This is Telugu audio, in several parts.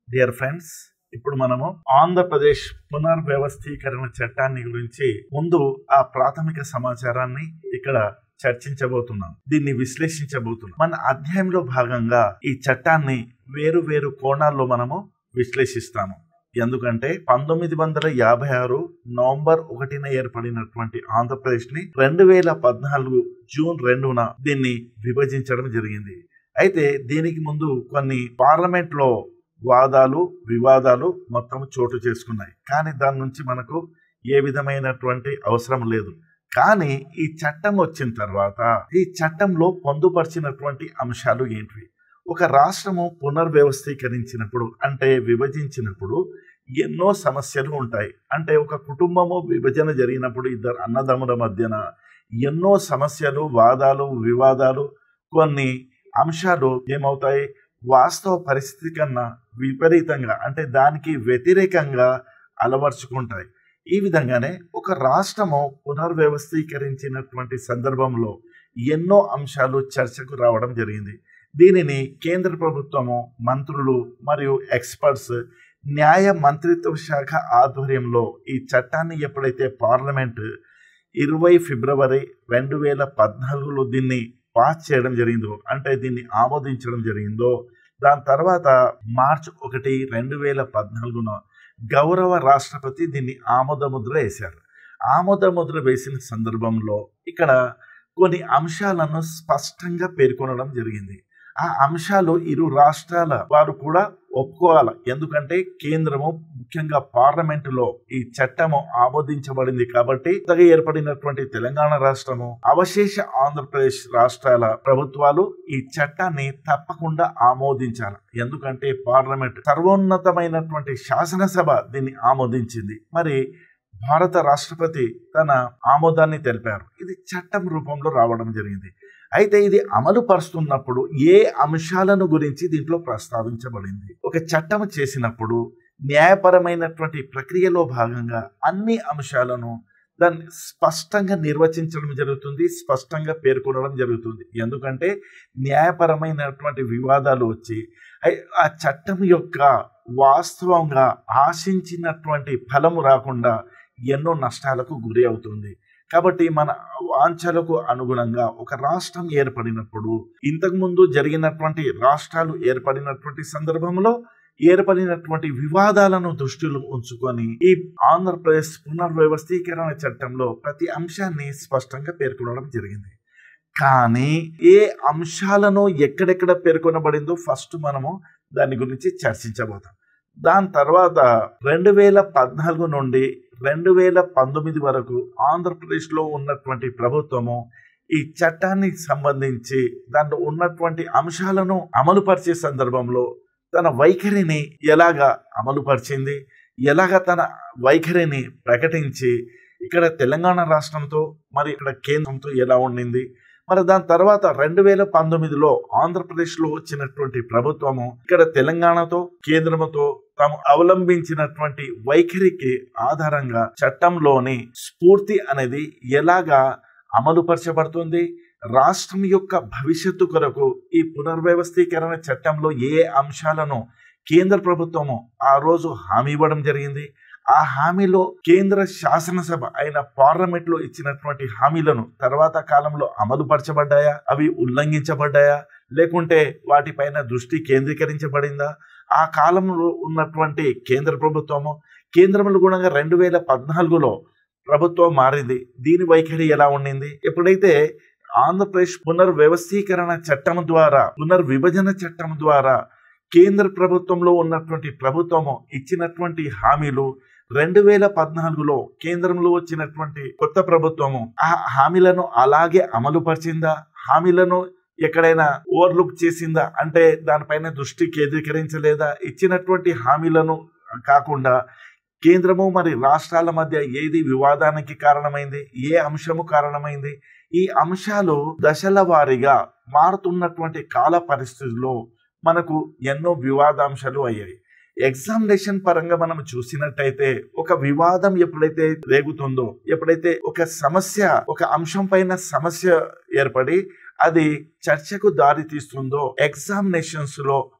డియర్ ఫ్రెండ్స్ ఇప్పుడు మనము ఆంధ్రప్రదేశ్ పునర్వ్యవస్థీకరణ చట్టాన్ని గురించి ముందు ఆ ప్రాథమిక సమాచారాన్ని ఇక్కడ చర్చించబోతున్నాం దీన్ని విశ్లేషించబోతున్నాం మన అధ్యాయంలో భాగంగా ఈ చట్టాన్ని వేరు వేరు కోణాల్లో మనము విశ్లేషిస్తాము ఎందుకంటే పంతొమ్మిది వందల యాభై ఆరు నవంబర్ ఒకటిన ఏర్పడినటువంటి ఆంధ్రప్రదేశ్ ని రెండు వేల పద్నాలుగు జూన్ రెండున దీన్ని విభజించడం జరిగింది అయితే దీనికి ముందు కొన్ని పార్లమెంట్ లో వాదాలు వివాదాలు మొత్తం చోటు చేసుకున్నాయి కానీ దాని నుంచి మనకు ఏ విధమైనటువంటి అవసరం లేదు కానీ ఈ చట్టం వచ్చిన తర్వాత ఈ చట్టంలో పొందుపరిచినటువంటి అంశాలు ఏంటివి ఒక రాష్ట్రము పునర్వ్యవస్థీకరించినప్పుడు అంటే విభజించినప్పుడు ఎన్నో సమస్యలు ఉంటాయి అంటే ఒక కుటుంబము విభజన జరిగినప్పుడు ఇద్దరు అన్నదమ్ముల మధ్యన ఎన్నో సమస్యలు వాదాలు వివాదాలు కొన్ని అంశాలు ఏమవుతాయి వాస్తవ పరిస్థితి కన్నా విపరీతంగా అంటే దానికి వ్యతిరేకంగా అలవర్చుకుంటాయి ఈ విధంగానే ఒక రాష్ట్రము పునర్వ్యవస్థీకరించినటువంటి సందర్భంలో ఎన్నో అంశాలు చర్చకు రావడం జరిగింది దీనిని కేంద్ర ప్రభుత్వము మంత్రులు మరియు ఎక్స్పర్ట్స్ న్యాయ మంత్రిత్వ శాఖ ఆధ్వర్యంలో ఈ చట్టాన్ని ఎప్పుడైతే పార్లమెంట్ ఇరవై ఫిబ్రవరి రెండు వేల పద్నాలుగులో దీన్ని పాస్ చేయడం జరిగిందో అంటే దీన్ని ఆమోదించడం జరిగిందో దాని తర్వాత మార్చ్ ఒకటి రెండు వేల పద్నాలుగున గౌరవ రాష్ట్రపతి దీన్ని ఆమోద ముద్ర వేశారు ఆమోద ముద్ర వేసిన సందర్భంలో ఇక్కడ కొన్ని అంశాలను స్పష్టంగా పేర్కొనడం జరిగింది ఆ అంశాలు ఇరు రాష్ట్రాల వారు కూడా ఒప్పుకోవాలి ఎందుకంటే కేంద్రము ముఖ్యంగా పార్లమెంటులో ఈ చట్టము ఆమోదించబడింది కాబట్టి కొత్తగా ఏర్పడినటువంటి తెలంగాణ రాష్ట్రము అవశేష ఆంధ్రప్రదేశ్ రాష్ట్రాల ప్రభుత్వాలు ఈ చట్టాన్ని తప్పకుండా ఆమోదించాలి ఎందుకంటే పార్లమెంట్ సర్వోన్నతమైనటువంటి శాసనసభ దీన్ని ఆమోదించింది మరి భారత రాష్ట్రపతి తన ఆమోదాన్ని తెలిపారు ఇది చట్టం రూపంలో రావడం జరిగింది అయితే ఇది అమలు పరుస్తున్నప్పుడు ఏ అంశాలను గురించి దీంట్లో ప్రస్తావించబడింది ఒక చట్టం చేసినప్పుడు న్యాయపరమైనటువంటి ప్రక్రియలో భాగంగా అన్ని అంశాలను దాన్ని స్పష్టంగా నిర్వచించడం జరుగుతుంది స్పష్టంగా పేర్కొనడం జరుగుతుంది ఎందుకంటే న్యాయపరమైనటువంటి వివాదాలు వచ్చి ఆ చట్టం యొక్క వాస్తవంగా ఆశించినటువంటి ఫలము రాకుండా ఎన్నో నష్టాలకు గురి అవుతుంది కాబట్టి మన వాంఛలకు అనుగుణంగా ఒక రాష్ట్రం ఏర్పడినప్పుడు ఇంతకుముందు జరిగినటువంటి రాష్ట్రాలు ఏర్పడినటువంటి సందర్భంలో ఏర్పడినటువంటి వివాదాలను దృష్టిలో ఉంచుకొని ఈ ఆంధ్రప్రదేశ్ పునర్వ్యవస్థీకరణ చట్టంలో ప్రతి అంశాన్ని స్పష్టంగా పేర్కొనడం జరిగింది కానీ ఏ అంశాలను ఎక్కడెక్కడ పేర్కొనబడిందో ఫస్ట్ మనము దాని గురించి చర్చించబోతాం దాని తర్వాత రెండు వేల పద్నాలుగు నుండి రెండు వేల పంతొమ్మిది వరకు ఆంధ్రప్రదేశ్లో ఉన్నటువంటి ప్రభుత్వము ఈ చట్టానికి సంబంధించి దాంట్లో ఉన్నటువంటి అంశాలను అమలుపరిచే సందర్భంలో తన వైఖరిని ఎలాగా అమలుపరిచింది ఎలాగ తన వైఖరిని ప్రకటించి ఇక్కడ తెలంగాణ రాష్ట్రంతో మరి ఇక్కడ కేంద్రంతో ఎలా ఉండింది మరి దాని తర్వాత రెండు వేల పంతొమ్మిదిలో ఆంధ్రప్రదేశ్లో వచ్చినటువంటి ప్రభుత్వము ఇక్కడ తెలంగాణతో కేంద్రముతో తాము అవలంబించినటువంటి వైఖరికి ఆధారంగా చట్టంలోని స్ఫూర్తి అనేది ఎలాగా అమలుపరచబడుతుంది రాష్ట్రం యొక్క భవిష్యత్తు కొరకు ఈ పునర్వ్యవస్థీకరణ చట్టంలో ఏ అంశాలను కేంద్ర ప్రభుత్వము ఆ రోజు హామీ ఇవ్వడం జరిగింది ఆ హామీలో కేంద్ర శాసనసభ అయిన పార్లమెంట్ లో ఇచ్చినటువంటి హామీలను తర్వాత కాలంలో అమలుపరచబడ్డాయా అవి ఉల్లంఘించబడ్డాయా లేకుంటే వాటిపైన దృష్టి కేంద్రీకరించబడిందా ఆ కాలంలో ఉన్నటువంటి కేంద్ర ప్రభుత్వము కేంద్రంలో గుణంగా రెండు వేల పద్నాలుగులో ప్రభుత్వం మారింది దీని వైఖరి ఎలా ఉండింది ఎప్పుడైతే ఆంధ్రప్రదేశ్ పునర్వ్యవస్థీకరణ చట్టం ద్వారా పునర్విభజన చట్టం ద్వారా కేంద్ర ప్రభుత్వంలో ఉన్నటువంటి ప్రభుత్వము ఇచ్చినటువంటి హామీలు రెండు వేల పద్నాలుగులో కేంద్రంలో వచ్చినటువంటి కొత్త ప్రభుత్వము ఆ హామీలను అలాగే అమలుపరిచిందా హామీలను ఎక్కడైనా ఓవర్లుక్ చేసిందా అంటే దానిపైన దృష్టి కేంద్రీకరించలేదా ఇచ్చినటువంటి హామీలను కాకుండా కేంద్రము మరి రాష్ట్రాల మధ్య ఏది వివాదానికి కారణమైంది ఏ అంశము కారణమైంది ఈ అంశాలు దశల వారీగా మారుతున్నటువంటి కాల పరిస్థితుల్లో మనకు ఎన్నో వివాదాంశాలు అయ్యాయి ఎగ్జామినేషన్ పరంగా మనం చూసినట్టయితే ఒక వివాదం ఎప్పుడైతే రేగుతుందో ఎప్పుడైతే ఒక సమస్య ఒక అంశం పైన సమస్య ఏర్పడి అది చర్చకు దారి తీస్తుందో ఎగ్జామినేషన్స్ లో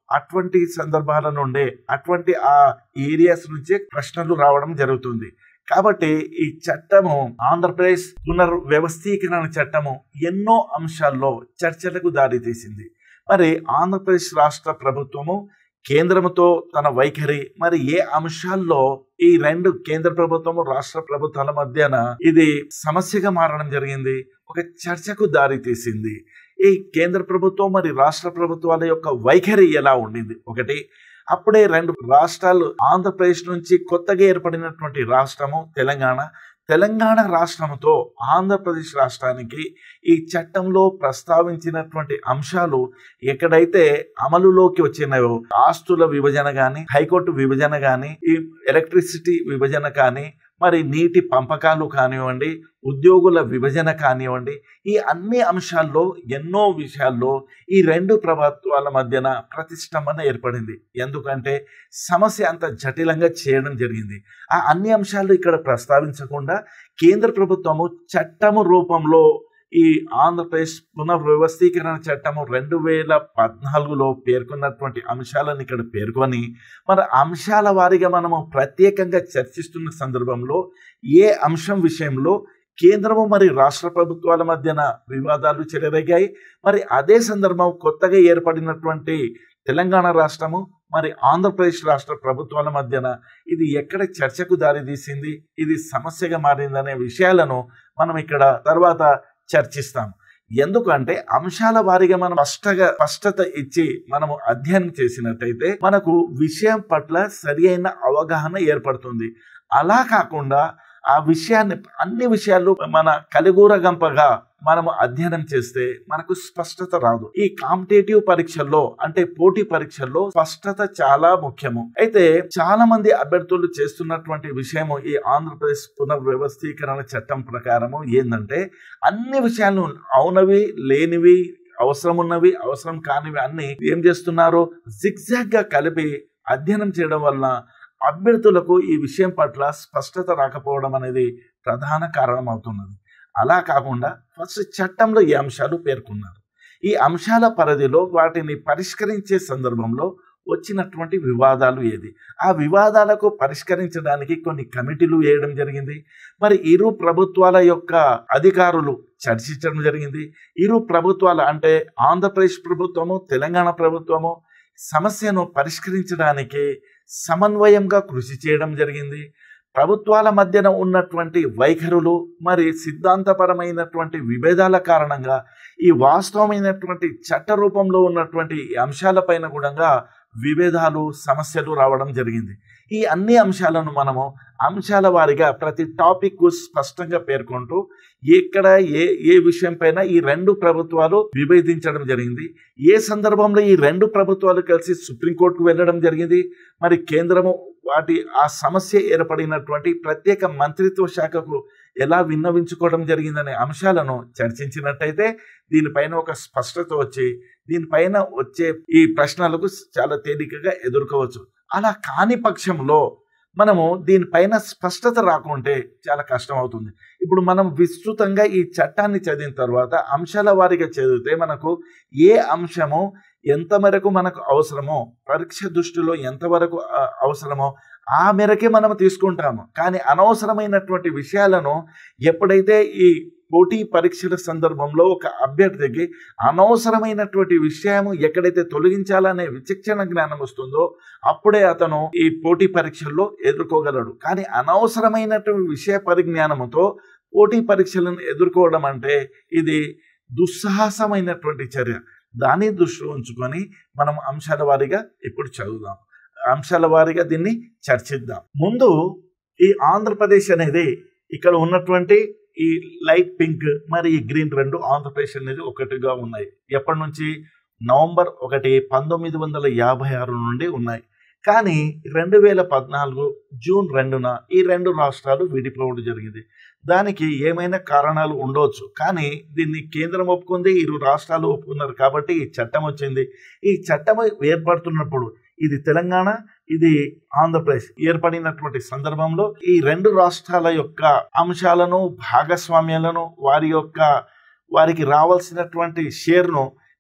అటువంటి సందర్భాల నుండే అటువంటి ఆ ఏరియాస్ నుంచే ప్రశ్నలు రావడం జరుగుతుంది కాబట్టి ఈ చట్టము ఆంధ్రప్రదేశ్ పునర్వ్యవస్థీకరణ చట్టము ఎన్నో అంశాల్లో చర్చలకు దారితీసింది మరి ఆంధ్రప్రదేశ్ రాష్ట్ర ప్రభుత్వము కేంద్రముతో తన వైఖరి మరి ఏ అంశాల్లో ఈ రెండు కేంద్ర ప్రభుత్వము రాష్ట్ర ప్రభుత్వాల మధ్యన ఇది సమస్యగా మారడం జరిగింది ఒక చర్చకు దారి తీసింది ఈ కేంద్ర ప్రభుత్వం మరి రాష్ట్ర ప్రభుత్వాల యొక్క వైఖరి ఎలా ఉండింది ఒకటి అప్పుడే రెండు రాష్ట్రాలు ఆంధ్రప్రదేశ్ నుంచి కొత్తగా ఏర్పడినటువంటి రాష్ట్రము తెలంగాణ తెలంగాణ రాష్ట్రంతో ఆంధ్రప్రదేశ్ రాష్ట్రానికి ఈ చట్టంలో ప్రస్తావించినటువంటి అంశాలు ఎక్కడైతే అమలులోకి వచ్చినాయో ఆస్తుల విభజన కానీ హైకోర్టు విభజన కానీ ఈ ఎలక్ట్రిసిటీ విభజన కానీ మరి నీటి పంపకాలు కానివ్వండి ఉద్యోగుల విభజన కానివ్వండి ఈ అన్ని అంశాల్లో ఎన్నో విషయాల్లో ఈ రెండు ప్రభుత్వాల మధ్యన ప్రతిష్టంభన ఏర్పడింది ఎందుకంటే సమస్య అంత జటిలంగా చేయడం జరిగింది ఆ అన్ని అంశాలు ఇక్కడ ప్రస్తావించకుండా కేంద్ర ప్రభుత్వము చట్టము రూపంలో ఈ ఆంధ్రప్రదేశ్ పునర్వ్యవస్థీకరణ చట్టము రెండు వేల పద్నాలుగులో పేర్కొన్నటువంటి అంశాలను ఇక్కడ పేర్కొని మన అంశాల వారీగా మనము ప్రత్యేకంగా చర్చిస్తున్న సందర్భంలో ఏ అంశం విషయంలో కేంద్రము మరి రాష్ట్ర ప్రభుత్వాల మధ్యన వివాదాలు చెలరేగాయి మరి అదే సందర్భం కొత్తగా ఏర్పడినటువంటి తెలంగాణ రాష్ట్రము మరి ఆంధ్రప్రదేశ్ రాష్ట్ర ప్రభుత్వాల మధ్యన ఇది ఎక్కడ చర్చకు దారితీసింది ఇది సమస్యగా మారిందనే విషయాలను మనం ఇక్కడ తర్వాత చర్చిస్తాం ఎందుకంటే అంశాల వారీగా మనం స్పష్టగా స్పష్టత ఇచ్చి మనము అధ్యయనం చేసినట్టయితే మనకు విషయం పట్ల సరి అయిన అవగాహన ఏర్పడుతుంది అలా కాకుండా ఆ విషయాన్ని అన్ని విషయాలు మన కలిగూరగంపగా మనము అధ్యయనం చేస్తే మనకు స్పష్టత రాదు ఈ కాంపిటేటివ్ పరీక్షల్లో అంటే పోటీ పరీక్షల్లో స్పష్టత చాలా ముఖ్యము అయితే చాలా మంది అభ్యర్థులు చేస్తున్నటువంటి విషయము ఈ ఆంధ్రప్రదేశ్ పునర్వ్యవస్థీకరణ చట్టం ప్రకారము ఏంటంటే అన్ని విషయాలు అవునవి లేనివి అవసరం ఉన్నవి అవసరం కానివి అన్ని ఏం చేస్తున్నారు జిగ్జాగ్ గా కలిపి అధ్యయనం చేయడం వలన అభ్యర్థులకు ఈ విషయం పట్ల స్పష్టత రాకపోవడం అనేది ప్రధాన కారణం అవుతున్నది అలా కాకుండా ఫస్ట్ చట్టంలో ఈ అంశాలు పేర్కొన్నారు ఈ అంశాల పరిధిలో వాటిని పరిష్కరించే సందర్భంలో వచ్చినటువంటి వివాదాలు ఏది ఆ వివాదాలకు పరిష్కరించడానికి కొన్ని కమిటీలు వేయడం జరిగింది మరి ఇరు ప్రభుత్వాల యొక్క అధికారులు చర్చించడం జరిగింది ఇరు ప్రభుత్వాల అంటే ఆంధ్రప్రదేశ్ ప్రభుత్వము తెలంగాణ ప్రభుత్వము సమస్యను పరిష్కరించడానికి సమన్వయంగా కృషి చేయడం జరిగింది ప్రభుత్వాల మధ్యన ఉన్నటువంటి వైఖరులు మరి సిద్ధాంతపరమైనటువంటి విభేదాల కారణంగా ఈ వాస్తవమైనటువంటి చట్ట రూపంలో ఉన్నటువంటి అంశాలపైన కూడా విభేదాలు సమస్యలు రావడం జరిగింది ఈ అన్ని అంశాలను మనము అంశాల వారిగా ప్రతి టాపిక్ స్పష్టంగా పేర్కొంటూ ఎక్కడ ఏ ఏ విషయం పైన ఈ రెండు ప్రభుత్వాలు విభేదించడం జరిగింది ఏ సందర్భంలో ఈ రెండు ప్రభుత్వాలు కలిసి సుప్రీంకోర్టుకు వెళ్ళడం జరిగింది మరి కేంద్రము వాటి ఆ సమస్య ఏర్పడినటువంటి ప్రత్యేక మంత్రిత్వ శాఖకు ఎలా విన్నవించుకోవడం జరిగిందనే అంశాలను చర్చించినట్టయితే దీనిపైన ఒక స్పష్టత వచ్చి దీనిపైన వచ్చే ఈ ప్రశ్నలకు చాలా తేలికగా ఎదుర్కోవచ్చు అలా కాని పక్షంలో మనము దీనిపైన స్పష్టత రాకుంటే చాలా కష్టం అవుతుంది ఇప్పుడు మనం విస్తృతంగా ఈ చట్టాన్ని చదివిన తర్వాత అంశాల వారీగా చదివితే మనకు ఏ అంశము ఎంత మేరకు మనకు అవసరమో పరీక్ష దృష్టిలో ఎంతవరకు అవసరమో ఆ మేరకే మనం తీసుకుంటాము కానీ అనవసరమైనటువంటి విషయాలను ఎప్పుడైతే ఈ పోటీ పరీక్షల సందర్భంలో ఒక అభ్యర్థికి అనవసరమైనటువంటి విషయము ఎక్కడైతే తొలగించాలనే విచక్షణ జ్ఞానం వస్తుందో అప్పుడే అతను ఈ పోటీ పరీక్షల్లో ఎదుర్కోగలడు కానీ అనవసరమైనటువంటి విషయ పరిజ్ఞానముతో పోటీ పరీక్షలను ఎదుర్కోవడం అంటే ఇది దుస్సాహసమైనటువంటి చర్య దాన్ని దృష్టిలో ఉంచుకొని మనం అంశాల వారీగా ఇప్పుడు చదువుదాం అంశాల వారీగా దీన్ని చర్చిద్దాం ముందు ఈ ఆంధ్రప్రదేశ్ అనేది ఇక్కడ ఉన్నటువంటి ఈ లైట్ పింక్ మరి ఈ గ్రీన్ రెండు ఆంధ్రప్రదేశ్ అనేది ఒకటిగా ఉన్నాయి ఎప్పటి నుంచి నవంబర్ ఒకటి పంతొమ్మిది వందల యాభై ఆరు నుండి ఉన్నాయి కానీ రెండు వేల పద్నాలుగు జూన్ రెండున ఈ రెండు రాష్ట్రాలు విడిపోవడం జరిగింది దానికి ఏమైనా కారణాలు ఉండవచ్చు కానీ దీన్ని కేంద్రం ఒప్పుకుంది ఇరు రాష్ట్రాలు ఒప్పుకున్నారు కాబట్టి ఈ చట్టం వచ్చింది ఈ చట్టం ఏర్పడుతున్నప్పుడు ఇది తెలంగాణ ఇది ఆంధ్రప్రదేశ్ ఏర్పడినటువంటి సందర్భంలో ఈ రెండు రాష్ట్రాల యొక్క అంశాలను భాగస్వామ్యాలను వారి యొక్క వారికి రావాల్సినటువంటి షేర్ను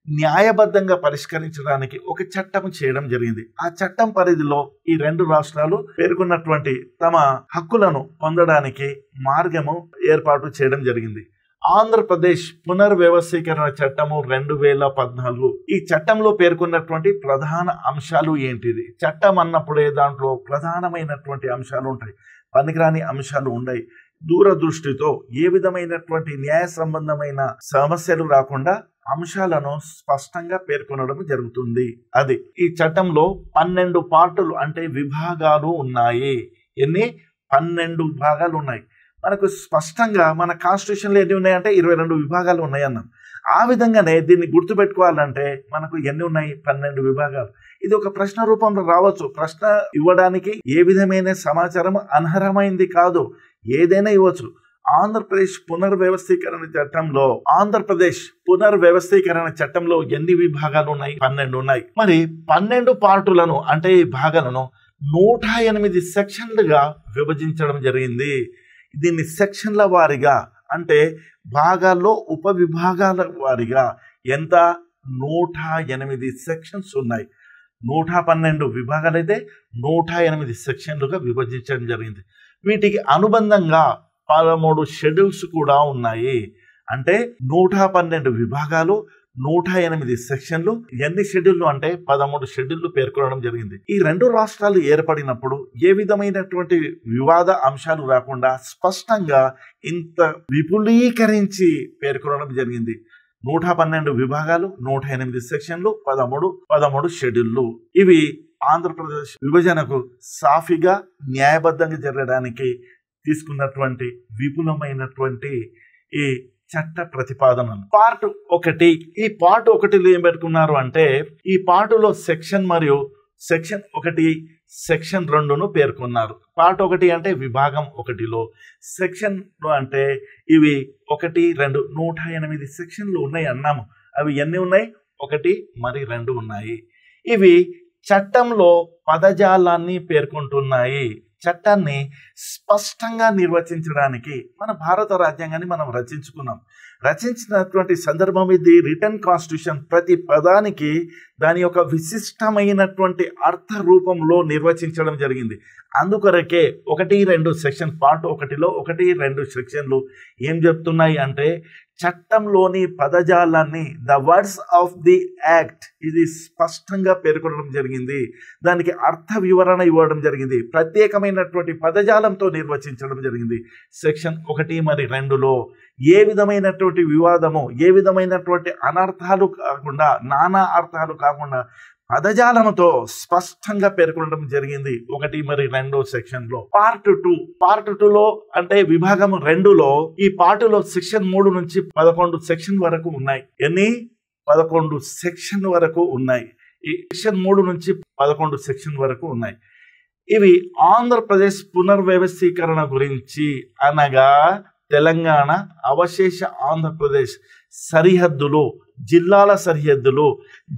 న్యాయబద్ధంగా పరిష్కరించడానికి ఒక చట్టం చేయడం జరిగింది ఆ చట్టం పరిధిలో ఈ రెండు రాష్ట్రాలు పేర్కొన్నటువంటి తమ హక్కులను పొందడానికి మార్గము ఏర్పాటు చేయడం జరిగింది ఆంధ్రప్రదేశ్ పునర్వ్యవస్థీకరణ చట్టము రెండు వేల పద్నాలుగు ఈ చట్టంలో పేర్కొన్నటువంటి ప్రధాన అంశాలు ఏంటిది చట్టం అన్నప్పుడే దాంట్లో ప్రధానమైనటువంటి అంశాలు ఉంటాయి పనికిరాని అంశాలు ఉన్నాయి దూరదృష్టితో ఏ విధమైనటువంటి న్యాయ సంబంధమైన సమస్యలు రాకుండా అంశాలను స్పష్టంగా పేర్కొనడం జరుగుతుంది అది ఈ చట్టంలో పన్నెండు పార్టులు అంటే విభాగాలు ఉన్నాయి ఎన్ని పన్నెండు భాగాలు ఉన్నాయి మనకు స్పష్టంగా మన కాన్స్టిట్యూషన్లో ఎన్ని ఉన్నాయంటే ఇరవై రెండు విభాగాలు ఉన్నాయి అన్నాం ఆ విధంగానే దీన్ని గుర్తుపెట్టుకోవాలంటే మనకు ఎన్ని ఉన్నాయి పన్నెండు విభాగాలు ఇది ఒక ప్రశ్న రూపంలో రావచ్చు ప్రశ్న ఇవ్వడానికి ఏ విధమైన సమాచారం అనర్హమైంది కాదు ఏదైనా ఇవ్వచ్చు ఆంధ్రప్రదేశ్ పునర్వ్యవస్థీకరణ చట్టంలో ఆంధ్రప్రదేశ్ పునర్వ్యవస్థీకరణ చట్టంలో ఎన్ని విభాగాలు ఉన్నాయి పన్నెండు ఉన్నాయి మరి పన్నెండు పార్టులను అంటే ఈ భాగాలను నూట ఎనిమిది సెక్షన్లుగా విభజించడం జరిగింది దీన్ని సెక్షన్ల వారిగా అంటే భాగాల్లో ఉప విభాగాల వారిగా ఎంత నూట ఎనిమిది సెక్షన్స్ ఉన్నాయి నూట పన్నెండు విభాగాలైతే నూట ఎనిమిది సెక్షన్లుగా విభజించడం జరిగింది వీటికి అనుబంధంగా పదమూడు షెడ్యూల్స్ కూడా ఉన్నాయి అంటే నూట పన్నెండు విభాగాలు నూట ఎనిమిది సెక్షన్లు ఎన్ని షెడ్యూల్లు అంటే పదమూడు షెడ్యూల్లు పేర్కొనడం జరిగింది ఈ రెండు రాష్ట్రాలు ఏర్పడినప్పుడు ఏ విధమైనటువంటి వివాద అంశాలు రాకుండా స్పష్టంగా ఇంత విపులీకరించి పేర్కొనడం జరిగింది నూట పన్నెండు విభాగాలు నూట ఎనిమిది సెక్షన్లు పదమూడు పదమూడు షెడ్యూల్లు ఇవి ఆంధ్రప్రదేశ్ విభజనకు సాఫీగా న్యాయబద్ధంగా జరగడానికి తీసుకున్నటువంటి విపులమైనటువంటి ఈ చట్ట ప్రతిపాదనలు పార్ట్ ఒకటి ఈ పార్ట్ ఒకటిలో ఏం పెట్టుకున్నారు అంటే ఈ పార్టులో సెక్షన్ మరియు సెక్షన్ ఒకటి సెక్షన్ రెండును పేర్కొన్నారు పార్ట్ ఒకటి అంటే విభాగం ఒకటిలో సెక్షన్ అంటే ఇవి ఒకటి రెండు నూట ఎనిమిది సెక్షన్లు ఉన్నాయి అన్నాము అవి ఎన్ని ఉన్నాయి ఒకటి మరి రెండు ఉన్నాయి ఇవి చట్టంలో పదజాలాన్ని పేర్కొంటున్నాయి చట్టాన్ని స్పష్టంగా నిర్వచించడానికి మన భారత రాజ్యాంగాన్ని మనం రచించుకున్నాం రచించినటువంటి సందర్భం ఇది రిటర్న్ కాన్స్టిట్యూషన్ ప్రతి పదానికి దాని యొక్క విశిష్టమైనటువంటి అర్థ రూపంలో నిర్వచించడం జరిగింది అందుకొరకే ఒకటి రెండు సెక్షన్ పార్ట్ ఒకటిలో ఒకటి రెండు సెక్షన్లు ఏం చెప్తున్నాయి అంటే చట్టంలోని పదజాలాన్ని the words of the act ఇది స్పష్టంగా పేర్కొనడం జరిగింది దానికి అర్థ వివరణ ఇవ్వడం జరిగింది ప్రత్యేకమైనటువంటి పదజాలంతో నిర్వచించడం జరిగింది సెక్షన్ ఒకటి మరి రెండులో ఏ విధమైనటువంటి వివాదము ఏ విధమైనటువంటి అనర్థాలు కాకుండా నానా అర్థాలు కాకుండా పదజాలముతో స్పష్టంగా పేర్కొనడం జరిగింది ఒకటి మరి రెండో సెక్షన్ లో పార్ట్ టూ పార్ట్ టూ లో అంటే విభాగం రెండులో ఈ పార్టులో సెక్షన్ మూడు నుంచి పదకొండు సెక్షన్ వరకు ఉన్నాయి ఎన్ని పదకొండు సెక్షన్ వరకు ఉన్నాయి ఈ సెక్షన్ మూడు నుంచి పదకొండు సెక్షన్ వరకు ఉన్నాయి ఇవి ఆంధ్రప్రదేశ్ పునర్వ్యవస్థీకరణ గురించి అనగా తెలంగాణ అవశేష ఆంధ్రప్రదేశ్ సరిహద్దులు జిల్లాల సరిహద్దులు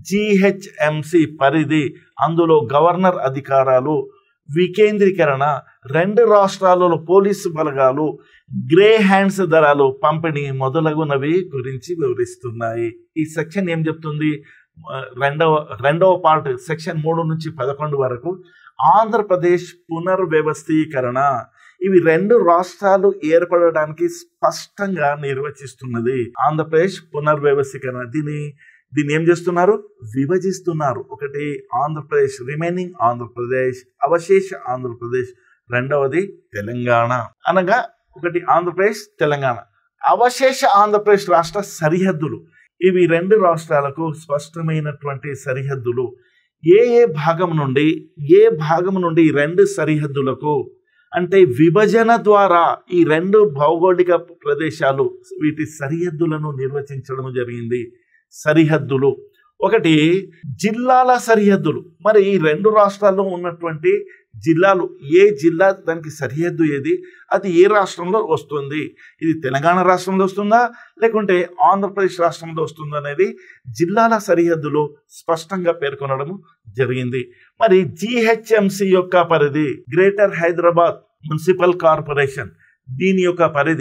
జిహెచ్ఎంసి పరిధి అందులో గవర్నర్ అధికారాలు వికేంద్రీకరణ రెండు రాష్ట్రాలలో పోలీసు బలగాలు గ్రే హ్యాండ్స్ ధరలు పంపిణీ మొదలగునవి గురించి వివరిస్తున్నాయి ఈ సెక్షన్ ఏం చెప్తుంది రెండవ రెండవ పార్ట్ సెక్షన్ మూడు నుంచి పదకొండు వరకు ఆంధ్రప్రదేశ్ పునర్వ్యవస్థీకరణ ఇవి రెండు రాష్ట్రాలు ఏర్పడడానికి స్పష్టంగా నిర్వచిస్తున్నది ఆంధ్రప్రదేశ్ పునర్వ్యవస్థీకరణ దీని దీన్ని ఏం చేస్తున్నారు విభజిస్తున్నారు ఒకటి ఆంధ్రప్రదేశ్ రిమైనింగ్ ఆంధ్రప్రదేశ్ అవశేష ఆంధ్రప్రదేశ్ రెండవది తెలంగాణ అనగా ఒకటి ఆంధ్రప్రదేశ్ తెలంగాణ అవశేష ఆంధ్రప్రదేశ్ రాష్ట్ర సరిహద్దులు ఇవి రెండు రాష్ట్రాలకు స్పష్టమైనటువంటి సరిహద్దులు ఏ ఏ భాగం నుండి ఏ భాగం నుండి ఈ రెండు సరిహద్దులకు అంటే విభజన ద్వారా ఈ రెండు భౌగోళిక ప్రదేశాలు వీటి సరిహద్దులను నిర్వచించడం జరిగింది సరిహద్దులు ఒకటి జిల్లాల సరిహద్దులు మరి ఈ రెండు రాష్ట్రాల్లో ఉన్నటువంటి జిల్లాలు ఏ జిల్లా దానికి సరిహద్దు ఏది అది ఏ రాష్ట్రంలో వస్తుంది ఇది తెలంగాణ రాష్ట్రంలో వస్తుందా లేకుంటే ఆంధ్రప్రదేశ్ రాష్ట్రంలో వస్తుందా అనేది జిల్లాల సరిహద్దులు స్పష్టంగా పేర్కొనడం జరిగింది మరి జిహెచ్ఎంసి యొక్క పరిధి గ్రేటర్ హైదరాబాద్ మున్సిపల్ కార్పొరేషన్ దీని యొక్క పరిధి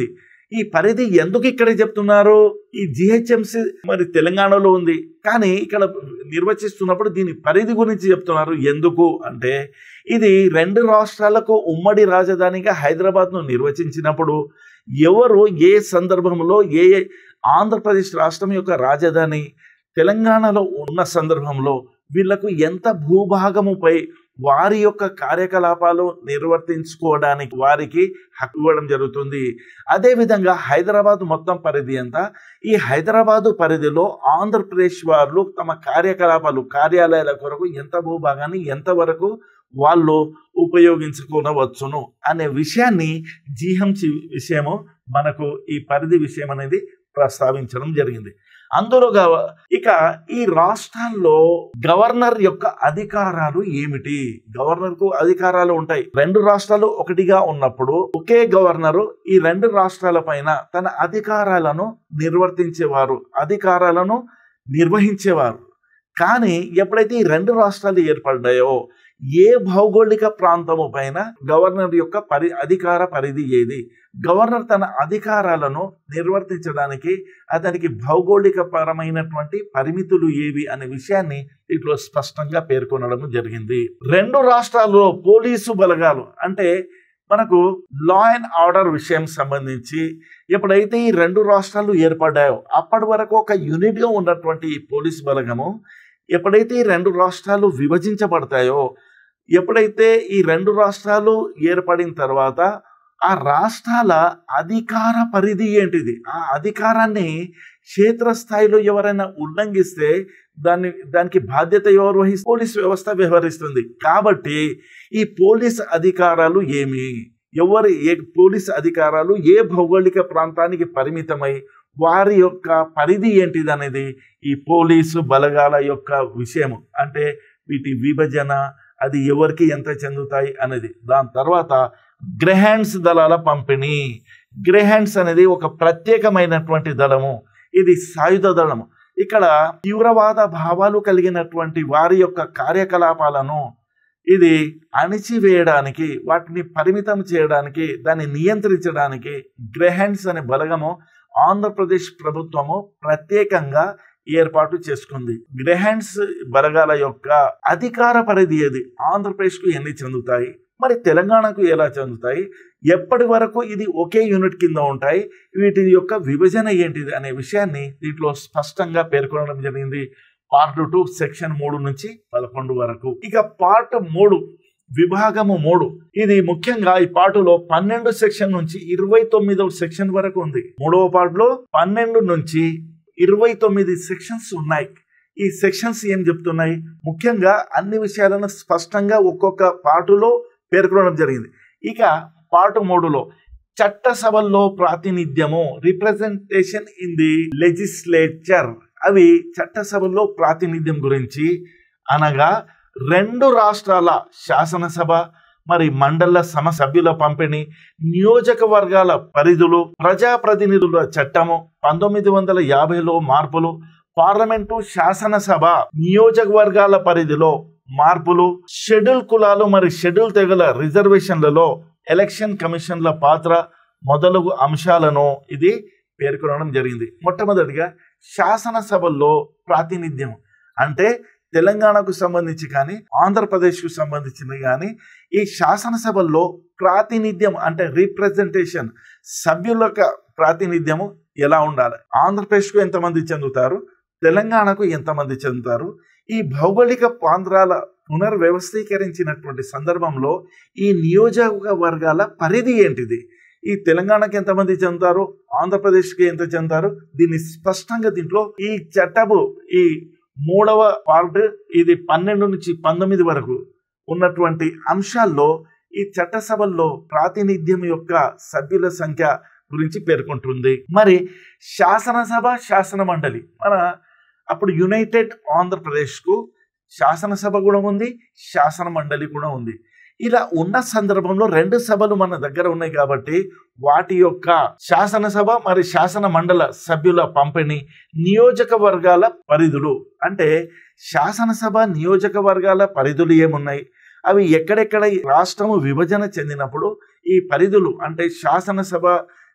ఈ పరిధి ఎందుకు ఇక్కడ చెప్తున్నారు ఈ జిహెచ్ఎంసి మరి తెలంగాణలో ఉంది కానీ ఇక్కడ నిర్వచిస్తున్నప్పుడు దీని పరిధి గురించి చెప్తున్నారు ఎందుకు అంటే ఇది రెండు రాష్ట్రాలకు ఉమ్మడి రాజధానిగా హైదరాబాద్ను నిర్వచించినప్పుడు ఎవరు ఏ సందర్భంలో ఏ ఏ ఆంధ్రప్రదేశ్ రాష్ట్రం యొక్క రాజధాని తెలంగాణలో ఉన్న సందర్భంలో వీళ్లకు ఎంత భూభాగముపై వారి యొక్క కార్యకలాపాలు నిర్వర్తించుకోవడానికి వారికి హక్కు ఇవ్వడం జరుగుతుంది అదేవిధంగా హైదరాబాద్ మొత్తం పరిధి ఎంత ఈ హైదరాబాదు పరిధిలో ఆంధ్రప్రదేశ్ వారు తమ కార్యకలాపాలు కార్యాలయాల కొరకు ఎంత భూభాగాన్ని ఎంతవరకు వాళ్ళు ఉపయోగించుకోనవచ్చును అనే విషయాన్ని జీహంసి విషయము మనకు ఈ పరిధి విషయం అనేది ప్రస్తావించడం జరిగింది అందులో గవ- ఇక ఈ రాష్ట్రాల్లో గవర్నర్ యొక్క అధికారాలు ఏమిటి గవర్నర్ కు అధికారాలు ఉంటాయి రెండు రాష్ట్రాలు ఒకటిగా ఉన్నప్పుడు ఒకే గవర్నరు ఈ రెండు రాష్ట్రాల పైన తన అధికారాలను నిర్వర్తించేవారు అధికారాలను నిర్వహించేవారు కానీ ఎప్పుడైతే ఈ రెండు రాష్ట్రాలు ఏర్పడ్డాయో ఏ భౌగోళిక ప్రాంతము పైన గవర్నర్ యొక్క పరి అధికార పరిధి ఏది గవర్నర్ తన అధికారాలను నిర్వర్తించడానికి అతనికి భౌగోళిక పరమైనటువంటి పరిమితులు ఏవి అనే విషయాన్ని ఇట్లో స్పష్టంగా పేర్కొనడం జరిగింది రెండు రాష్ట్రాల్లో పోలీసు బలగాలు అంటే మనకు లా అండ్ ఆర్డర్ విషయం సంబంధించి ఎప్పుడైతే ఈ రెండు రాష్ట్రాలు ఏర్పడ్డాయో అప్పటి వరకు ఒక యూనిట్ గా ఉన్నటువంటి ఈ పోలీసు బలగము ఎప్పుడైతే ఈ రెండు రాష్ట్రాలు విభజించబడతాయో ఎప్పుడైతే ఈ రెండు రాష్ట్రాలు ఏర్పడిన తర్వాత ఆ రాష్ట్రాల అధికార పరిధి ఏంటిది ఆ అధికారాన్ని క్షేత్రస్థాయిలో ఎవరైనా ఉల్లంఘిస్తే దాన్ని దానికి బాధ్యత ఎవరు వహిస్తారు పోలీస్ వ్యవస్థ వ్యవహరిస్తుంది కాబట్టి ఈ పోలీస్ అధికారాలు ఏమి ఎవరు ఏ పోలీస్ అధికారాలు ఏ భౌగోళిక ప్రాంతానికి పరిమితమై వారి యొక్క పరిధి ఏంటిది అనేది ఈ పోలీసు బలగాల యొక్క విషయము అంటే వీటి విభజన అది ఎవరికి ఎంత చెందుతాయి అనేది దాని తర్వాత గ్రహాండ్స్ దళాల పంపిణీ గ్రహాండ్స్ అనేది ఒక ప్రత్యేకమైనటువంటి దళము ఇది సాయుధ దళము ఇక్కడ తీవ్రవాద భావాలు కలిగినటువంటి వారి యొక్క కార్యకలాపాలను ఇది అణిచివేయడానికి వాటిని పరిమితం చేయడానికి దాన్ని నియంత్రించడానికి గ్రహాండ్స్ అనే బలగము ఆంధ్రప్రదేశ్ ప్రభుత్వము ప్రత్యేకంగా ఏర్పాటు చేసుకుంది గ్రహాండ్స్ బలగాల యొక్క అధికార పరిధి ఏది ఆంధ్రప్రదేశ్కు ఎన్ని చెందుతాయి మరి తెలంగాణకు ఎలా చెందుతాయి ఎప్పటి వరకు ఇది ఒకే యూనిట్ కింద ఉంటాయి వీటి యొక్క విభజన ఏంటిది అనే విషయాన్ని దీంట్లో స్పష్టంగా పేర్కొనడం జరిగింది పార్ట్ టూ సెక్షన్ మూడు నుంచి పదకొండు వరకు ఇక పార్ట్ మూడు విభాగము మూడు ఇది ముఖ్యంగా ఈ పాటులో పన్నెండు సెక్షన్ నుంచి ఇరవై తొమ్మిదవ సెక్షన్ వరకు ఉంది మూడవ పార్ట్లో పన్నెండు నుంచి ఇరవై తొమ్మిది సెక్షన్స్ ఉన్నాయి ఈ సెక్షన్స్ ఏం చెప్తున్నాయి ముఖ్యంగా అన్ని విషయాలను స్పష్టంగా ఒక్కొక్క పాటులో పేర్కొనడం జరిగింది ఇక పాటు మూడులో చట్టసభల్లో ప్రాతినిధ్యము రిప్రజెంటేషన్ ఇన్ ది లెజిస్లేచర్ అవి చట్టసభల్లో ప్రాతినిధ్యం గురించి అనగా రెండు రాష్ట్రాల శాసనసభ మరి మండల సమ సభ్యుల పంపిణీ నియోజకవర్గాల పరిధులు ప్రజాప్రతినిధుల చట్టము పంతొమ్మిది వందల యాభైలో మార్పులు పార్లమెంటు శాసనసభ నియోజకవర్గాల పరిధిలో మార్పులు షెడ్యూల్ కులాలు మరి షెడ్యూల్ తెగల రిజర్వేషన్లలో ఎలక్షన్ కమిషన్ల పాత్ర మొదలగు అంశాలను ఇది పేర్కొనడం జరిగింది మొట్టమొదటిగా శాసనసభల్లో ప్రాతినిధ్యం అంటే తెలంగాణకు సంబంధించి కానీ ఆంధ్రప్రదేశ్కు సంబంధించింది కానీ ఈ శాసనసభల్లో ప్రాతినిధ్యం అంటే రిప్రజెంటేషన్ సభ్యుల యొక్క ప్రాతినిధ్యము ఎలా ఉండాలి ఆంధ్రప్రదేశ్కు ఎంతమంది చెందుతారు తెలంగాణకు ఎంతమంది చెందుతారు ఈ భౌగోళిక ప్రాంతాల పునర్వ్యవస్థీకరించినటువంటి సందర్భంలో ఈ నియోజకవర్గాల పరిధి ఏంటిది ఈ తెలంగాణకి ఎంతమంది చెందుతారు ఆంధ్రప్రదేశ్కి ఎంత చెందుతారు దీన్ని స్పష్టంగా దీంట్లో ఈ చట్టపు ఈ మూడవ పార్ట్ ఇది పన్నెండు నుంచి పంతొమ్మిది వరకు ఉన్నటువంటి అంశాల్లో ఈ చట్టసభల్లో ప్రాతినిధ్యం యొక్క సభ్యుల సంఖ్య గురించి పేర్కొంటుంది మరి శాసనసభ శాసన మండలి మన అప్పుడు యునైటెడ్ ఆంధ్రప్రదేశ్కు శాసనసభ కూడా ఉంది శాసన మండలి కూడా ఉంది ఇలా ఉన్న సందర్భంలో రెండు సభలు మన దగ్గర ఉన్నాయి కాబట్టి వాటి యొక్క శాసనసభ మరి శాసన మండల సభ్యుల పంపిణీ నియోజకవర్గాల పరిధులు అంటే శాసనసభ నియోజకవర్గాల పరిధులు ఏమున్నాయి అవి ఎక్కడెక్కడ రాష్ట్రము విభజన చెందినప్పుడు ఈ పరిధులు అంటే శాసనసభ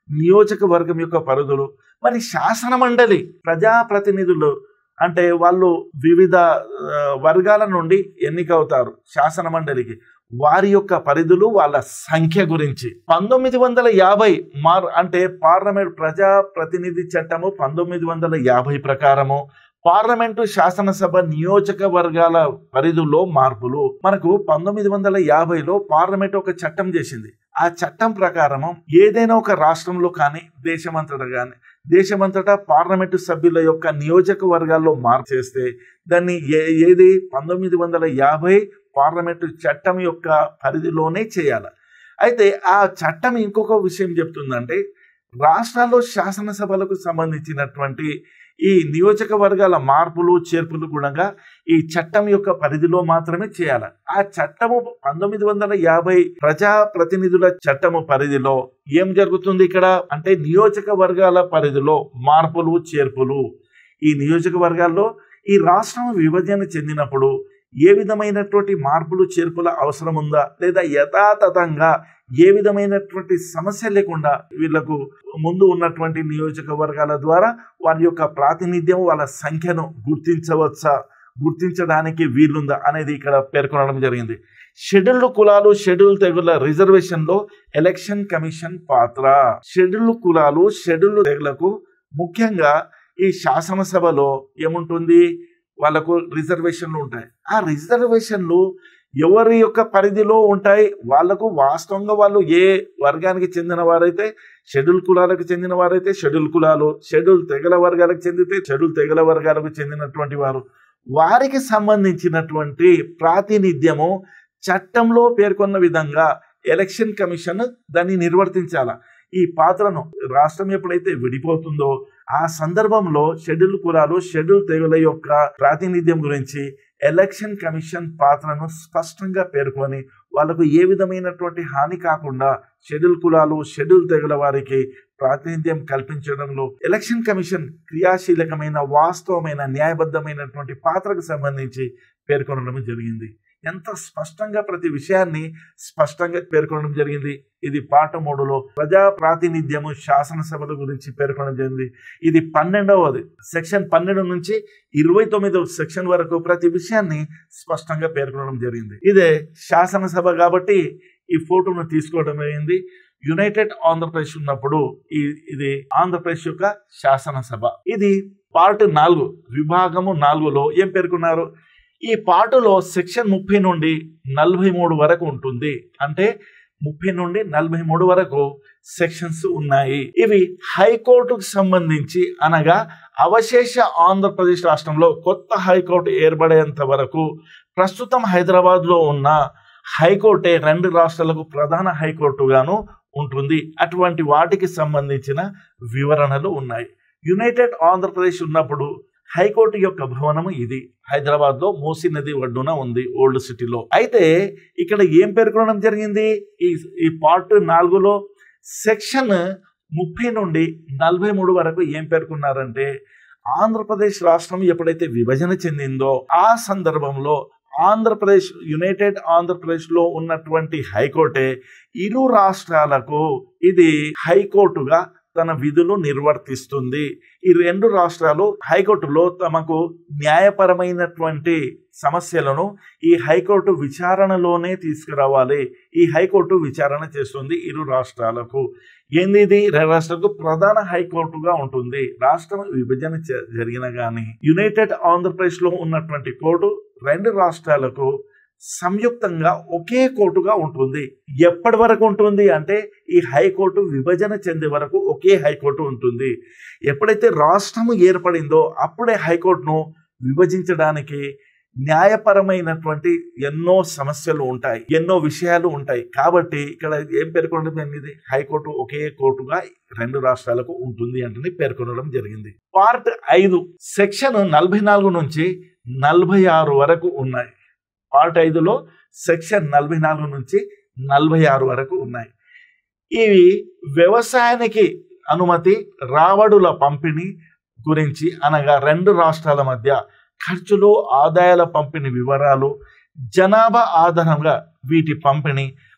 నియోజకవర్గం యొక్క పరిధులు మరి శాసన మండలి ప్రజాప్రతినిధులు అంటే వాళ్ళు వివిధ ఆ, వర్గాల నుండి ఎన్నికవుతారు శాసన మండలికి వారి యొక్క పరిధులు వాళ్ళ సంఖ్య గురించి పంతొమ్మిది వందల యాభై మార్ అంటే పార్లమెంట్ ప్రజా ప్రతినిధి చట్టము పంతొమ్మిది వందల యాభై ప్రకారము పార్లమెంటు శాసనసభ నియోజకవర్గాల పరిధిలో మార్పులు మనకు పంతొమ్మిది వందల యాభైలో పార్లమెంట్ ఒక చట్టం చేసింది ఆ చట్టం ప్రకారము ఏదైనా ఒక రాష్ట్రంలో కానీ దేశమంతటా కానీ దేశమంతటా పార్లమెంటు సభ్యుల యొక్క నియోజకవర్గాల్లో మార్పు చేస్తే దాన్ని ఏ ఏది పంతొమ్మిది వందల యాభై పార్లమెంటు చట్టం యొక్క పరిధిలోనే చేయాలి అయితే ఆ చట్టం ఇంకొక విషయం చెప్తుందంటే రాష్ట్రాల్లో శాసనసభలకు సంబంధించినటువంటి ఈ నియోజకవర్గాల మార్పులు చేర్పులు కూడా ఈ చట్టం యొక్క పరిధిలో మాత్రమే చేయాలి ఆ చట్టము పంతొమ్మిది వందల యాభై ప్రజా ప్రతినిధుల చట్టము పరిధిలో ఏం జరుగుతుంది ఇక్కడ అంటే నియోజకవర్గాల పరిధిలో మార్పులు చేర్పులు ఈ నియోజకవర్గాల్లో ఈ రాష్ట్రం విభజన చెందినప్పుడు ఏ విధమైనటువంటి మార్పులు చేర్పుల అవసరం ఉందా లేదా యథాతథంగా ఏ విధమైనటువంటి సమస్య లేకుండా వీళ్లకు ముందు ఉన్నటువంటి నియోజకవర్గాల ద్వారా వారి యొక్క ప్రాతినిధ్యం వాళ్ళ సంఖ్యను గుర్తించవచ్చా గుర్తించడానికి వీలుందా అనేది ఇక్కడ పేర్కొనడం జరిగింది షెడ్యూల్డ్ కులాలు షెడ్యూల్ తెగుల రిజర్వేషన్ లో ఎలక్షన్ కమిషన్ పాత్ర షెడ్యూల్డ్ కులాలు షెడ్యూల్డ్ తెగులకు ముఖ్యంగా ఈ శాసనసభలో ఏముంటుంది వాళ్ళకు రిజర్వేషన్లు ఉంటాయి ఆ రిజర్వేషన్లు ఎవరి యొక్క పరిధిలో ఉంటాయి వాళ్ళకు వాస్తవంగా వాళ్ళు ఏ వర్గానికి చెందిన వారైతే షెడ్యూల్ కులాలకు చెందిన వారైతే షెడ్యూల్ కులాలు షెడ్యూల్ తెగల వర్గాలకు చెందితే షెడ్యూల్ తెగల వర్గాలకు చెందినటువంటి వారు వారికి సంబంధించినటువంటి ప్రాతినిధ్యము చట్టంలో పేర్కొన్న విధంగా ఎలక్షన్ కమిషన్ దాన్ని నిర్వర్తించాల ఈ పాత్రను రాష్ట్రం ఎప్పుడైతే విడిపోతుందో ఆ సందర్భంలో షెడ్యూల్ కులాలు షెడ్యూల్ తెగుల యొక్క ప్రాతినిధ్యం గురించి ఎలక్షన్ కమిషన్ పాత్రను స్పష్టంగా పేర్కొని వాళ్ళకు ఏ విధమైనటువంటి హాని కాకుండా షెడ్యూల్ కులాలు షెడ్యూల్ తెగుల వారికి ప్రాతినిధ్యం కల్పించడంలో ఎలక్షన్ కమిషన్ క్రియాశీలకమైన వాస్తవమైన న్యాయబద్ధమైనటువంటి పాత్రకు సంబంధించి పేర్కొనడం జరిగింది ఎంత స్పష్టంగా ప్రతి విషయాన్ని స్పష్టంగా పేర్కొనడం జరిగింది ఇది పాట మూడులో ప్రజా ప్రాతినిధ్యము శాసనసభల గురించి పేర్కొనడం జరిగింది ఇది పన్నెండవది సెక్షన్ పన్నెండు నుంచి ఇరవై తొమ్మిదవ సెక్షన్ వరకు ప్రతి విషయాన్ని స్పష్టంగా పేర్కొనడం జరిగింది ఇదే శాసనసభ కాబట్టి ఈ ఫోటోను తీసుకోవడం జరిగింది యునైటెడ్ ఆంధ్రప్రదేశ్ ఉన్నప్పుడు ఈ ఇది ఆంధ్రప్రదేశ్ యొక్క శాసనసభ ఇది పార్ట్ నాలుగు విభాగము నాలుగులో ఏం పేర్కొన్నారు ఈ పాటలో సెక్షన్ ముప్పై నుండి నలభై మూడు వరకు ఉంటుంది అంటే ముప్పై నుండి నలభై మూడు వరకు సెక్షన్స్ ఉన్నాయి ఇవి హైకోర్టుకు సంబంధించి అనగా అవశేష ఆంధ్రప్రదేశ్ రాష్ట్రంలో కొత్త హైకోర్టు ఏర్పడేంత వరకు ప్రస్తుతం హైదరాబాద్లో ఉన్న హైకోర్టే రెండు రాష్ట్రాలకు ప్రధాన హైకోర్టుగాను ఉంటుంది అటువంటి వాటికి సంబంధించిన వివరణలు ఉన్నాయి యునైటెడ్ ఆంధ్రప్రదేశ్ ఉన్నప్పుడు హైకోర్టు యొక్క భవనము ఇది హైదరాబాద్ లో మూసీ నది ఒడ్డున ఉంది ఓల్డ్ సిటీలో అయితే ఇక్కడ ఏం పేర్కొనడం జరిగింది ఈ ఈ పార్ట్ నాలుగులో సెక్షన్ ముప్పై నుండి నలభై మూడు వరకు ఏం పేర్కొన్నారంటే ఆంధ్రప్రదేశ్ రాష్ట్రం ఎప్పుడైతే విభజన చెందిందో ఆ సందర్భంలో ఆంధ్రప్రదేశ్ యునైటెడ్ ఆంధ్రప్రదేశ్ లో ఉన్నటువంటి హైకోర్టే ఇరు రాష్ట్రాలకు ఇది హైకోర్టుగా తన విధులు నిర్వర్తిస్తుంది ఈ రెండు రాష్ట్రాలు హైకోర్టులో తమకు న్యాయపరమైనటువంటి సమస్యలను ఈ హైకోర్టు విచారణలోనే తీసుకురావాలి ఈ హైకోర్టు విచారణ చేస్తుంది ఇరు రాష్ట్రాలకు ఏంది ఇది రెండు రాష్ట్రాలకు ప్రధాన హైకోర్టుగా ఉంటుంది రాష్ట్రం విభజన జ- జరిగిన గాని యునైటెడ్ ఆంధ్రప్రదేశ్ లో ఉన్నటువంటి కోర్టు రెండు రాష్ట్రాలకు సంయుక్తంగా ఒకే కోర్టుగా ఉంటుంది ఎప్పటి వరకు ఉంటుంది అంటే ఈ హైకోర్టు విభజన చెందే వరకు ఒకే హైకోర్టు ఉంటుంది ఎప్పుడైతే రాష్ట్రము ఏర్పడిందో అప్పుడే హైకోర్టును విభజించడానికి న్యాయపరమైనటువంటి ఎన్నో సమస్యలు ఉంటాయి ఎన్నో విషయాలు ఉంటాయి కాబట్టి ఇక్కడ ఏం పేర్కొనడం జరిగింది హైకోర్టు ఒకే కోర్టుగా రెండు రాష్ట్రాలకు ఉంటుంది అంటే పేర్కొనడం జరిగింది పార్ట్ ఐదు సెక్షన్ నలభై నాలుగు నుంచి నలభై ఆరు వరకు ఉన్నాయి పార్ట్ ఐదులో సెక్షన్ నలభై నాలుగు నుంచి నలభై ఆరు వరకు ఉన్నాయి ఇవి వ్యవసాయానికి అనుమతి రావడుల పంపిణీ గురించి అనగా రెండు రాష్ట్రాల మధ్య ఖర్చులు ఆదాయాల పంపిణీ వివరాలు జనాభా ఆధారంగా వీటి పంపిణీ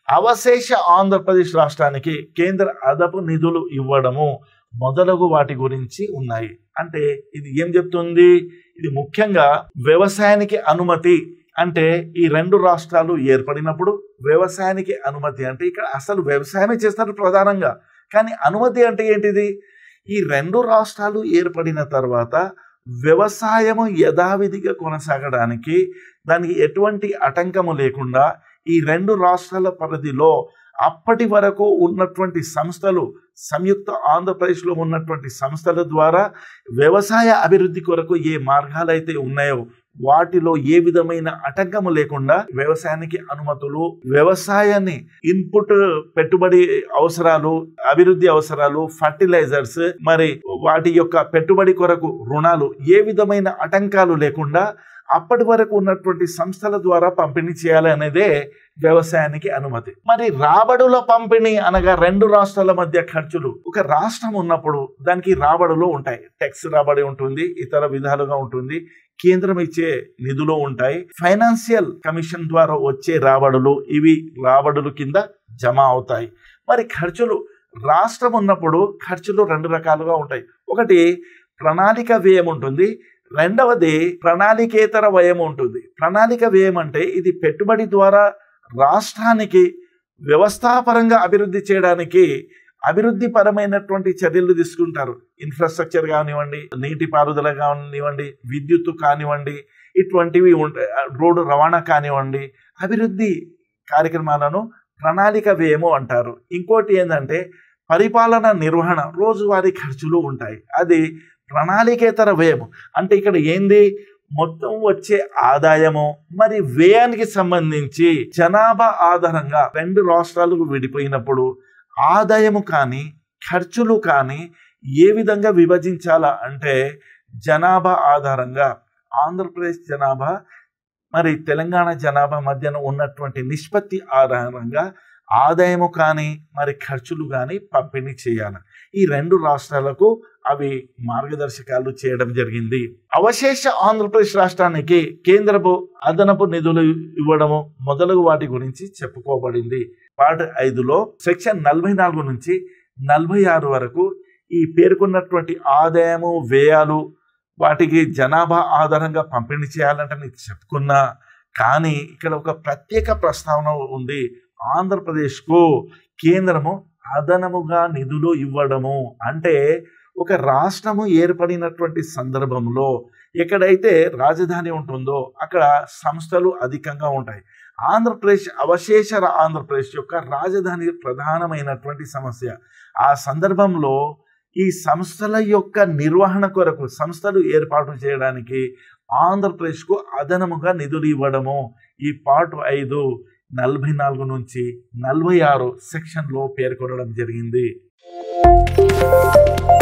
అవశేష ఆంధ్రప్రదేశ్ రాష్ట్రానికి కేంద్ర అదపు నిధులు ఇవ్వడము మొదలగు వాటి గురించి ఉన్నాయి అంటే ఇది ఏం చెప్తుంది ఇది ముఖ్యంగా వ్యవసాయానికి అనుమతి అంటే ఈ రెండు రాష్ట్రాలు ఏర్పడినప్పుడు వ్యవసాయానికి అనుమతి అంటే ఇక్కడ అసలు వ్యవసాయమే చేస్తారు ప్రధానంగా కానీ అనుమతి అంటే ఏంటిది ఈ రెండు రాష్ట్రాలు ఏర్పడిన తర్వాత వ్యవసాయము యథావిధిగా కొనసాగడానికి దానికి ఎటువంటి ఆటంకము లేకుండా ఈ రెండు రాష్ట్రాల పరిధిలో అప్పటి వరకు ఉన్నటువంటి సంస్థలు సంయుక్త ఆంధ్రప్రదేశ్లో ఉన్నటువంటి సంస్థల ద్వారా వ్యవసాయ అభివృద్ధి కొరకు ఏ మార్గాలైతే ఉన్నాయో వాటిలో ఏ విధమైన ఆటంకము లేకుండా వ్యవసాయానికి అనుమతులు వ్యవసాయాన్ని ఇన్పుట్ పెట్టుబడి అవసరాలు అభివృద్ధి అవసరాలు ఫర్టిలైజర్స్ మరి వాటి యొక్క పెట్టుబడి కొరకు రుణాలు ఏ విధమైన ఆటంకాలు లేకుండా అప్పటి వరకు ఉన్నటువంటి సంస్థల ద్వారా పంపిణీ చేయాలి అనేదే వ్యవసాయానికి అనుమతి మరి రాబడుల పంపిణీ అనగా రెండు రాష్ట్రాల మధ్య ఖర్చులు ఒక రాష్ట్రం ఉన్నప్పుడు దానికి రాబడులు ఉంటాయి టెక్స్ రాబడి ఉంటుంది ఇతర విధాలుగా ఉంటుంది కేంద్రం ఇచ్చే నిధులు ఉంటాయి ఫైనాన్షియల్ కమిషన్ ద్వారా వచ్చే రాబడులు ఇవి రాబడులు కింద జమ అవుతాయి మరి ఖర్చులు రాష్ట్రం ఉన్నప్పుడు ఖర్చులు రెండు రకాలుగా ఉంటాయి ఒకటి ప్రణాళిక వ్యయం ఉంటుంది రెండవది ప్రణాళికేతర వ్యయం ఉంటుంది ప్రణాళిక వ్యయం అంటే ఇది పెట్టుబడి ద్వారా రాష్ట్రానికి వ్యవస్థాపరంగా అభివృద్ధి చేయడానికి అభివృద్ధి పరమైనటువంటి చర్యలు తీసుకుంటారు ఇన్ఫ్రాస్ట్రక్చర్ కానివ్వండి నీటిపారుదల కానివ్వండి విద్యుత్తు కానివ్వండి ఇటువంటివి ఉంటాయి రోడ్డు రవాణా కానివ్వండి అభివృద్ధి కార్యక్రమాలను ప్రణాళిక వ్యయము అంటారు ఇంకోటి ఏంటంటే పరిపాలన నిర్వహణ రోజువారీ ఖర్చులు ఉంటాయి అది ప్రణాళికేతర వ్యయము అంటే ఇక్కడ ఏంది మొత్తం వచ్చే ఆదాయము మరి వ్యయానికి సంబంధించి జనాభా ఆధారంగా రెండు రాష్ట్రాలకు విడిపోయినప్పుడు ఆదాయము కానీ ఖర్చులు కానీ ఏ విధంగా విభజించాలా అంటే జనాభా ఆధారంగా ఆంధ్రప్రదేశ్ జనాభా మరి తెలంగాణ జనాభా మధ్యన ఉన్నటువంటి నిష్పత్తి ఆధారంగా ఆదాయము కానీ మరి ఖర్చులు కానీ పంపిణీ చేయాలి ఈ రెండు రాష్ట్రాలకు అవి మార్గదర్శకాలు చేయడం జరిగింది అవశేష ఆంధ్రప్రదేశ్ రాష్ట్రానికి కేంద్రపు అదనపు నిధులు ఇవ్వడము మొదలగు వాటి గురించి చెప్పుకోబడింది పార్ట్ ఐదులో సెక్షన్ నలభై నాలుగు నుంచి నలభై ఆరు వరకు ఈ పేర్కొన్నటువంటి ఆదాయము వ్యయాలు వాటికి జనాభా ఆధారంగా పంపిణీ చేయాలంటే నీకు చెప్పుకున్నా కానీ ఇక్కడ ఒక ప్రత్యేక ప్రస్తావన ఉంది ఆంధ్రప్రదేశ్కు కేంద్రము అదనముగా నిధులు ఇవ్వడము అంటే ఒక రాష్ట్రము ఏర్పడినటువంటి సందర్భంలో ఎక్కడైతే రాజధాని ఉంటుందో అక్కడ సంస్థలు అధికంగా ఉంటాయి ఆంధ్రప్రదేశ్ అవశేష ఆంధ్రప్రదేశ్ యొక్క రాజధాని ప్రధానమైనటువంటి సమస్య ఆ సందర్భంలో ఈ సంస్థల యొక్క నిర్వహణ కొరకు సంస్థలు ఏర్పాటు చేయడానికి ఆంధ్రప్రదేశ్కు అదనముగా నిధులు ఇవ్వడము ఈ పార్ట్ ఐదు నలభై నాలుగు నుంచి నలభై ఆరు సెక్షన్లో పేర్కొనడం జరిగింది